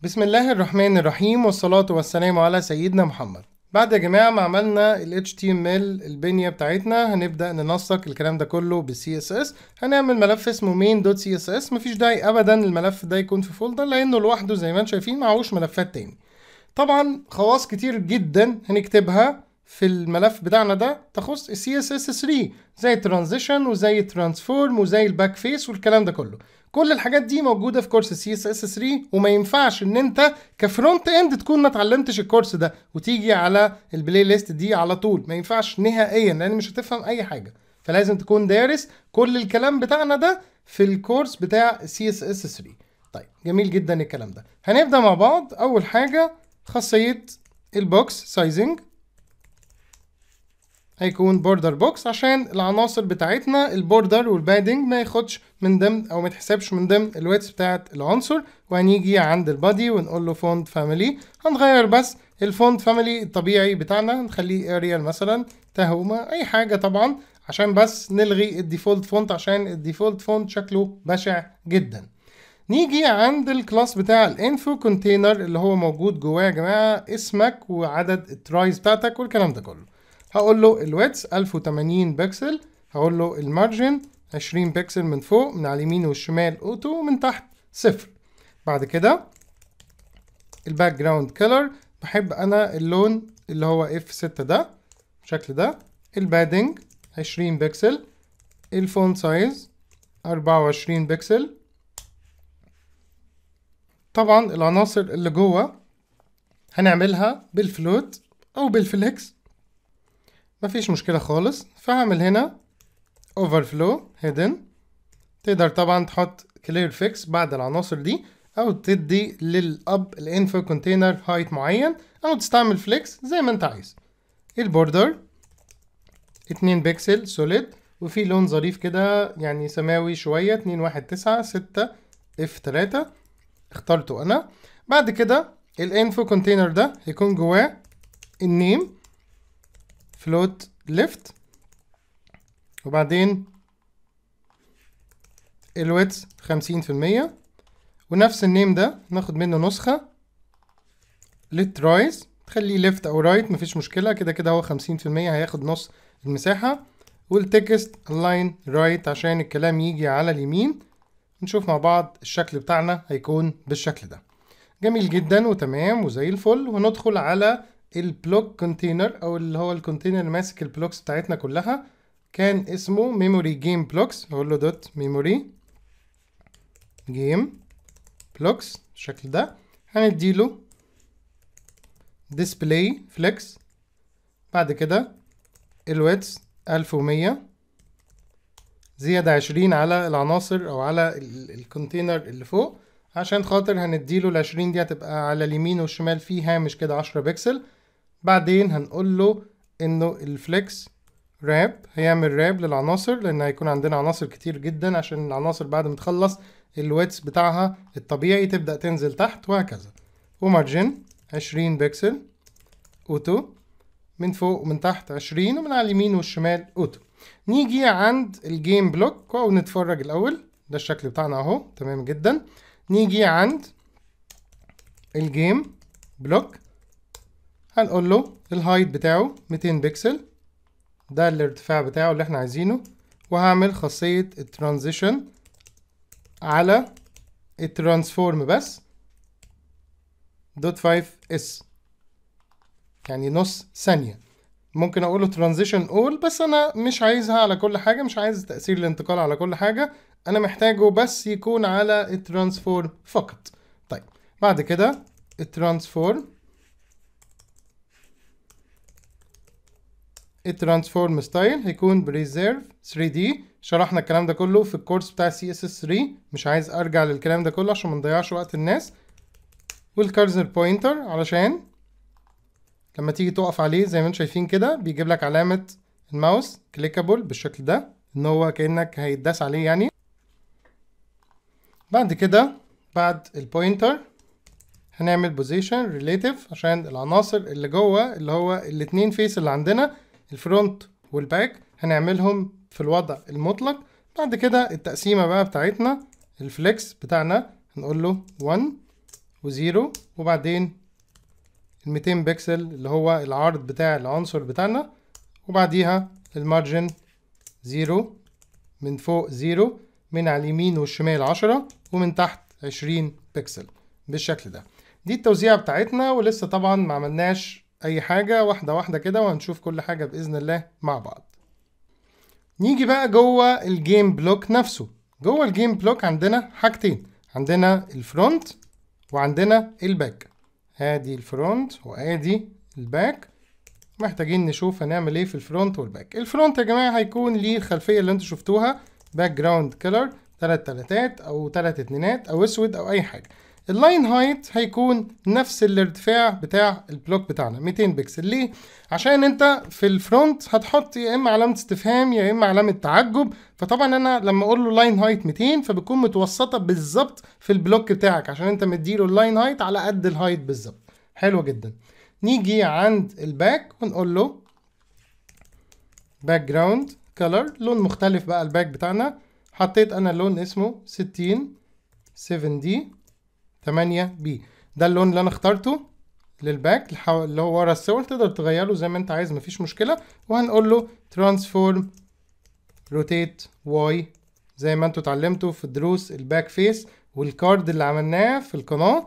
بسم الله الرحمن الرحيم والصلاة والسلام على سيدنا محمد بعد يا جماعة ما عملنا ال HTML البنية بتاعتنا هنبدأ ننسق الكلام ده كله بال CSS هنعمل ملف اسمه main.css مفيش داعي أبدا الملف ده يكون في فولدر لأنه لوحده زي ما انتم شايفين معهوش ملفات تاني طبعا خواص كتير جدا هنكتبها في الملف بتاعنا ده تخص ال CSS3 زي الترانزيشن وزي الترانسفورم وزي الباك فيس والكلام ده كله كل الحاجات دي موجوده في كورس سي اس اس 3 وما ينفعش ان انت كفرونت اند تكون ما اتعلمتش الكورس ده وتيجي على البلاي ليست دي على طول ما ينفعش نهائيا لان مش هتفهم اي حاجه فلازم تكون دارس كل الكلام بتاعنا ده في الكورس بتاع سي اس اس 3 طيب جميل جدا الكلام ده هنبدا مع بعض اول حاجه خاصيه البوكس سايزنج هيكون بوردر بوكس عشان العناصر بتاعتنا البوردر والبادنج ما ياخدش من ضمن او ما يتحسبش من ضمن الويتس بتاعت العنصر وهنيجي عند البادي ونقول له فونت فاميلي هنغير بس الفونت فاميلي الطبيعي بتاعنا نخليه اريال مثلا تهوما اي حاجه طبعا عشان بس نلغي الديفولت فونت عشان الديفولت فونت شكله بشع جدا نيجي عند الكلاس بتاع الانفو كونتينر اللي هو موجود جواه يا جماعه اسمك وعدد الترايز بتاعتك والكلام ده كله هقول له الويتس 1080 بكسل هقول له المارجن 20 بكسل من فوق من على اليمين والشمال اوتو ومن تحت صفر بعد كده الباك جراوند كلر بحب انا اللون اللي هو اف 6 ده بالشكل ده البادنج 20 بكسل الفون سايز 24 بكسل طبعا العناصر اللي جوه هنعملها بالفلوت او بالفليكس مفيش مشكلة خالص فهعمل هنا overflow hidden تقدر طبعا تحط clear fix بعد العناصر دي او تدي للاب الانفو كونتينر هايت معين او تستعمل فليكس زي ما انت عايز البوردر 2 بكسل سوليد وفي لون ظريف كده يعني سماوي شوية 2 1 9 6 اف 3 اخترته انا بعد كده الانفو كونتينر ده هيكون جواه النيم فلوت ليفت وبعدين الويتس خمسين في المية ونفس النيم ده ناخد منه نسخة للترايز تخليه ليفت او رايت مفيش مشكلة كده كده هو خمسين في المية هياخد نص المساحة والتكست الاين رايت عشان الكلام يجي على اليمين نشوف مع بعض الشكل بتاعنا هيكون بالشكل ده جميل جدا وتمام وزي الفل وندخل على البلوك كونتينر او اللي هو الكونتينر اللي ماسك البلوكس بتاعتنا كلها كان اسمه ميموري جيم بلوكس هقول له دوت ميموري جيم بلوكس بالشكل ده هنديله ديسبلاي فليكس بعد كده الويتس 1100 زيادة عشرين على العناصر أو على الكونتينر اللي فوق عشان خاطر هنديله العشرين دي هتبقى على اليمين والشمال في هامش كده عشرة بكسل بعدين هنقول له انه الفليكس راب هيعمل راب للعناصر لان هيكون عندنا عناصر كتير جدا عشان العناصر بعد ما تخلص الويتس بتاعها الطبيعي تبدأ تنزل تحت وهكذا ومارجن عشرين بكسل اوتو من فوق ومن تحت عشرين ومن على اليمين والشمال اوتو نيجي عند الجيم بلوك ونتفرج الاول ده الشكل بتاعنا اهو تمام جدا نيجي عند الجيم بلوك هنقول له الهايت بتاعه 200 بكسل ده الارتفاع بتاعه اللي احنا عايزينه وهعمل خاصية الترانزيشن على الترانسفورم بس دوت 5 اس يعني نص ثانية ممكن اقول له ترانزيشن اول بس انا مش عايزها على كل حاجة مش عايز تأثير الانتقال على كل حاجة انا محتاجه بس يكون على الترانسفورم فقط طيب بعد كده الترانسفورم الترانسفورم ستايل هيكون بريزيرف 3 دي شرحنا الكلام ده كله في الكورس بتاع سي اس اس 3 مش عايز ارجع للكلام ده كله عشان ما نضيعش وقت الناس والكارزر بوينتر علشان لما تيجي تقف عليه زي ما انتم شايفين كده بيجيب لك علامة الماوس كليكابل بالشكل ده ان هو كأنك هيتداس عليه يعني بعد كده بعد البوينتر هنعمل بوزيشن ريليتيف عشان العناصر اللي جوه اللي هو الاتنين فيس اللي عندنا الفرونت والباك هنعملهم في الوضع المطلق بعد كده التقسيمة بقى بتاعتنا الفليكس بتاعنا هنقول له 1 وزيرو وبعدين ال 200 بكسل اللي هو العرض بتاع العنصر بتاعنا وبعديها المارجن زيرو من فوق زيرو من على اليمين والشمال عشرة ومن تحت عشرين بكسل بالشكل ده دي التوزيعة بتاعتنا ولسه طبعا ما عملناش أي حاجة واحدة واحدة كده وهنشوف كل حاجة بإذن الله مع بعض نيجي بقى جوه الجيم بلوك نفسه جوه الجيم بلوك عندنا حاجتين عندنا الفرونت وعندنا الباك ادي الفرونت وادي الباك محتاجين نشوف هنعمل ايه في الفرونت والباك الفرونت يا جماعه هيكون ليه الخلفيه اللي انتوا شفتوها باك جراوند كلر تلات تلاتات او تلات اتنينات او اسود او اي حاجه اللاين هايت هيكون نفس الارتفاع بتاع البلوك بتاعنا 200 بكسل ليه عشان انت في الفرونت هتحط يا اما علامه استفهام يا اما علامه تعجب فطبعا انا لما اقول له لاين هايت 200 فبتكون متوسطه بالظبط في البلوك بتاعك عشان انت مديله اللاين هايت على قد الهايت بالظبط حلو جدا نيجي عند الباك ونقول له باك جراوند كلر لون مختلف بقى الباك بتاعنا حطيت انا لون اسمه 60 7 دي 8 بي ده اللون اللي انا اخترته للباك اللي هو ورا الصور تقدر تغيره زي ما انت عايز مفيش مشكله وهنقول له ترانسفورم روتيت واي زي ما انتوا اتعلمتوا في دروس الباك فيس والكارد اللي عملناه في القناه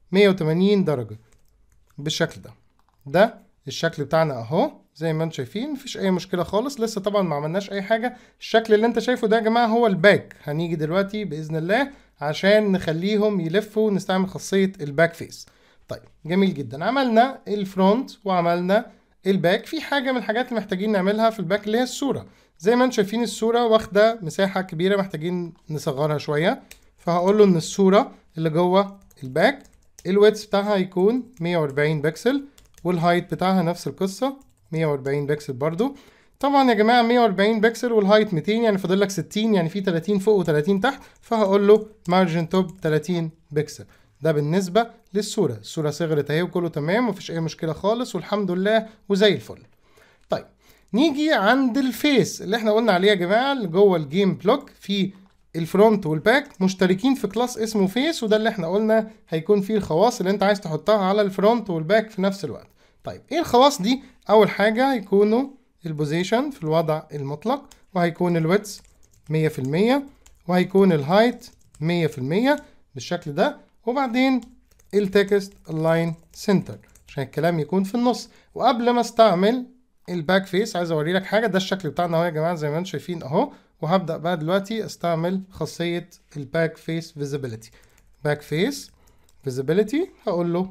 180 درجه بالشكل ده ده الشكل بتاعنا اهو زي ما انتم شايفين مفيش اي مشكله خالص لسه طبعا ما عملناش اي حاجه الشكل اللي انت شايفه ده يا جماعه هو الباك هنيجي دلوقتي باذن الله عشان نخليهم يلفوا ونستعمل خاصيه الباك فيس طيب جميل جدا عملنا الفرونت وعملنا الباك في حاجه من الحاجات اللي محتاجين نعملها في الباك اللي هي الصوره زي ما انتم شايفين الصوره واخده مساحه كبيره محتاجين نصغرها شويه فهقول له ان الصوره اللي جوه الباك الويتس بتاعها هيكون 140 بكسل والهايت بتاعها نفس القصه 140 بكسل برضو طبعا يا جماعه 140 بكسل والهايت 200 يعني فاضل لك 60 يعني في 30 فوق و30 تحت فهقول له مارجن توب 30 بكسل ده بالنسبه للصوره الصوره صغرت اهي وكله تمام مفيش اي مشكله خالص والحمد لله وزي الفل طيب نيجي عند الفيس اللي احنا قلنا عليه يا جماعه اللي جوه الجيم بلوك في الفرونت والباك مشتركين في كلاس اسمه فيس وده اللي احنا قلنا هيكون فيه الخواص اللي انت عايز تحطها على الفرونت والباك في نفس الوقت طيب ايه الخواص دي اول حاجه هيكونوا البوزيشن في الوضع المطلق وهيكون الويتس 100% وهيكون الهايت 100% بالشكل ده وبعدين التكست اللاين سنتر عشان الكلام يكون في النص وقبل ما استعمل الباك فيس عايز اوري لك حاجه ده الشكل بتاعنا اهو يا جماعه زي ما انتم شايفين اهو وهبدا بقى دلوقتي استعمل خاصيه الباك فيس فيزيبيليتي باك فيس فيزيبيليتي هقول له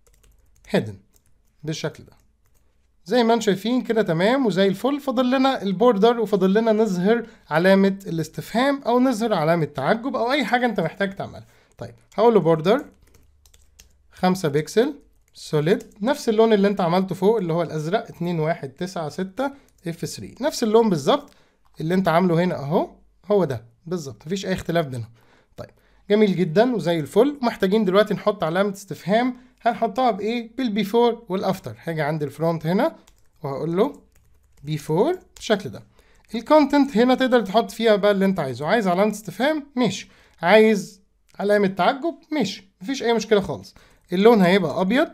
هيدن بالشكل ده زي ما انتم شايفين كده تمام وزي الفل فاضل لنا البوردر وفاضل لنا نظهر علامة الاستفهام او نظهر علامة تعجب او اي حاجة انت محتاج تعملها طيب هقول له بوردر 5 بكسل سوليد نفس اللون اللي انت عملته فوق اللي هو الازرق 2196 اف 3 نفس اللون بالظبط اللي انت عامله هنا اهو هو ده بالظبط مفيش اي اختلاف بينهم طيب جميل جدا وزي الفل محتاجين دلوقتي نحط علامة استفهام هنحطها بايه بالبيفور والافتر هاجي عند الفرونت هنا وهقول له بيفور بالشكل ده الكونتنت هنا تقدر تحط فيها بقى اللي انت عايزه عايز علامه استفهام ماشي عايز علامه تعجب ماشي مفيش اي مشكله خالص اللون هيبقى ابيض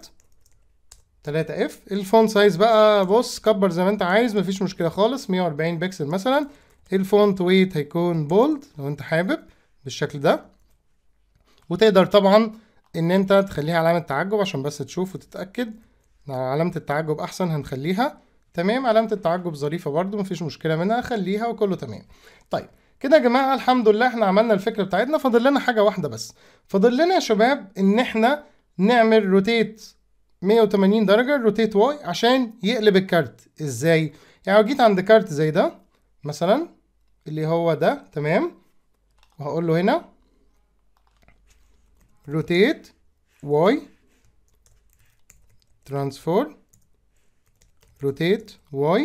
3 اف الفونت سايز بقى بص كبر زي ما انت عايز مفيش مشكله خالص 140 بكسل مثلا الفونت ويت هيكون بولد لو انت حابب بالشكل ده وتقدر طبعا ان انت تخليها علامة تعجب عشان بس تشوف وتتأكد علامة التعجب احسن هنخليها تمام علامة التعجب ظريفة برضو مفيش مشكلة منها خليها وكله تمام طيب كده يا جماعة الحمد لله احنا عملنا الفكرة بتاعتنا فاضل لنا حاجة واحدة بس فاضل لنا يا شباب ان احنا نعمل روتيت 180 درجة روتيت واي عشان يقلب الكارت ازاي يعني لو جيت عند كارت زي ده مثلا اللي هو ده تمام وهقول له هنا rotate y transform rotate y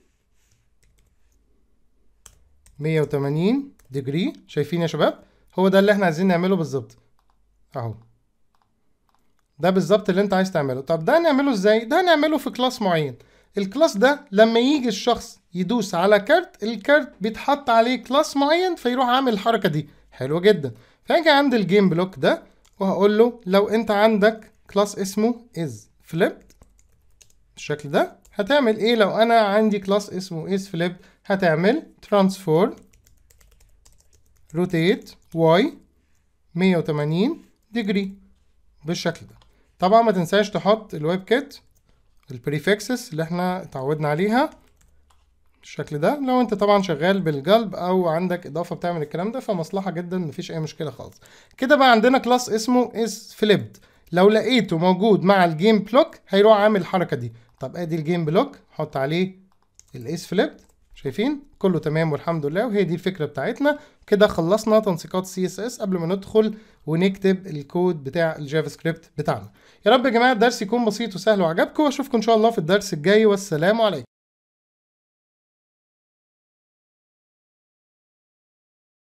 180 ديجري شايفين يا شباب هو ده اللي احنا عايزين نعمله بالظبط اهو ده بالظبط اللي انت عايز تعمله طب ده هنعمله ازاي ده هنعمله في كلاس معين الكلاس ده لما يجي الشخص يدوس على كارت الكارت بيتحط عليه كلاس معين فيروح عامل الحركه دي حلوه جدا فاجي عند الجيم بلوك ده وهقول له لو انت عندك كلاس اسمه is flipped بالشكل ده هتعمل ايه لو انا عندي كلاس اسمه is flipped هتعمل transform rotate y 180 degree بالشكل ده طبعا ما تنساش تحط الويب كيت البريفكسس اللي احنا اتعودنا عليها بالشكل ده لو انت طبعا شغال بالقلب او عندك اضافه بتعمل الكلام ده فمصلحه جدا مفيش اي مشكله خالص كده بقى عندنا كلاس اسمه is flipped لو لقيته موجود مع الجيم بلوك هيروح عامل الحركه دي طب ادي الجيم بلوك حط عليه الايس فليبد شايفين كله تمام والحمد لله وهي دي الفكره بتاعتنا كده خلصنا تنسيقات سي اس اس قبل ما ندخل ونكتب الكود بتاع الجافا سكريبت بتاعنا يا رب يا جماعه الدرس يكون بسيط وسهل وعجبكم واشوفكم ان شاء الله في الدرس الجاي والسلام عليكم